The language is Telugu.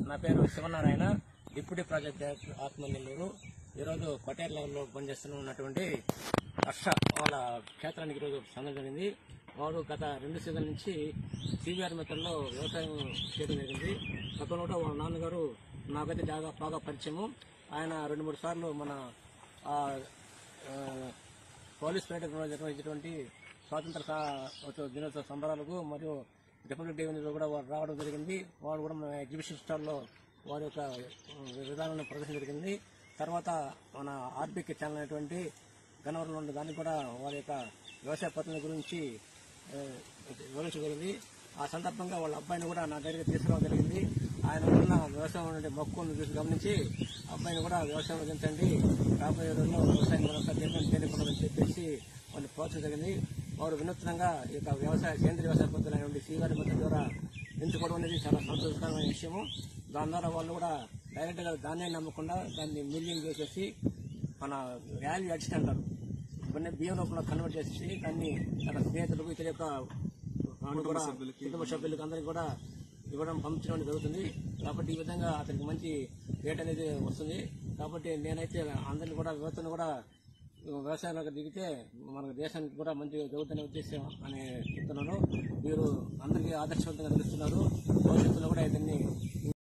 నా పేరు శివనారాయణ డిప్యూటీ ప్రాజెక్ట్ డైరెక్టర్ ఆత్మ నెల్లూరు ఈరోజు కొటేర్ లెవెల్లో పనిచేస్తున్న ఉన్నటువంటి హర్ష వాళ్ళ క్షేత్రానికి ఈరోజు సందర్శన జరిగింది వారు గత రెండు సీజన్ నుంచి సివిఆర్ మెథడ్లో వ్యవసాయం చేయడం జరిగింది గతంలో కూడా వాళ్ళ నాన్నగారు నాకైతే బాగా బాగా పరిచయము ఆయన రెండు మూడు సార్లు మన ఆ, ఆ, పోలీస్ పర్యటన నిర్వహించినటువంటి స్వాతంత్ర సా- దినోత్సవ సంబరాలకు మరియు రిపబ్లిక్ డే మీద కూడా వారు రావడం జరిగింది వారు కూడా మన ఎగ్జిబిషన్ స్టాల్లో వారి యొక్క ఉమ్, విధానాన్ని ప్రదర్శన జరిగింది తర్వాత మన ఆర్బిక్ ఛానల్ అనేటువంటి గన్నవరంలో ఉన్న దానికి కూడా వారి యొక్క వ్యవసాయ పద్ధతుల గురించి ఆ, వివరించడం జరిగింది ఆ సందర్భంగా వాళ్ళ అబ్బాయిని కూడా నా దగ్గరికి తీసుకురావడం జరిగింది ఆయన ఉన్న వ్యవసాయం నుండి మక్కువను చూసి గమనించి అబ్బాయిని కూడా వ్యవసాయం వదిలించండి రాబోయే రోజుల్లో వ్యవసాయం మరొక దేశం చేరుకున్నామని చెప్పేసి వాళ్ళు ప్రోత్సహించగలిగింది వారు వినూత్నంగా ఈ యొక్క వ్యవసాయ సేంద్రీయ వ్యవసాయ పద్ధతులైన శ్రీవారి పద్ధతి ద్వారా ఎంచుకోవడం అనేది చాలా సంతోషకరమైన విషయము దాని ద్వారా వాళ్ళు కూడా డైరెక్ట్ గా దాన్నే నమ్మకుండా దాన్ని మిల్లింగ్ చేసేసి మన వాల్యూ అడిషన్ అంటారు కొన్ని బియ్యం లోపల కన్వర్ట్ చేసేసి దాన్ని తన స్నేహితులకు ఇతర యొక్క వాళ్ళు కూడా కుటుంబ సభ్యులకు అందరికి కూడా ఇవ్వడం పంపించడం జరుగుతుంది కాబట్టి ఈ విధంగా అతనికి మంచి రేట్ అనేది వస్తుంది కాబట్టి నేనైతే అందరిని కూడా యువతను కూడా వ్యవసాయంలోకి దిగితే మన దేశానికి కూడా మంచి జరుగుతున్న ఉద్దేశం అని చెప్తున్నాను మీరు అందరికీ ఆదర్శవంతంగా నిలుస్తున్నారు భవిష్యత్తులో కూడా దీన్ని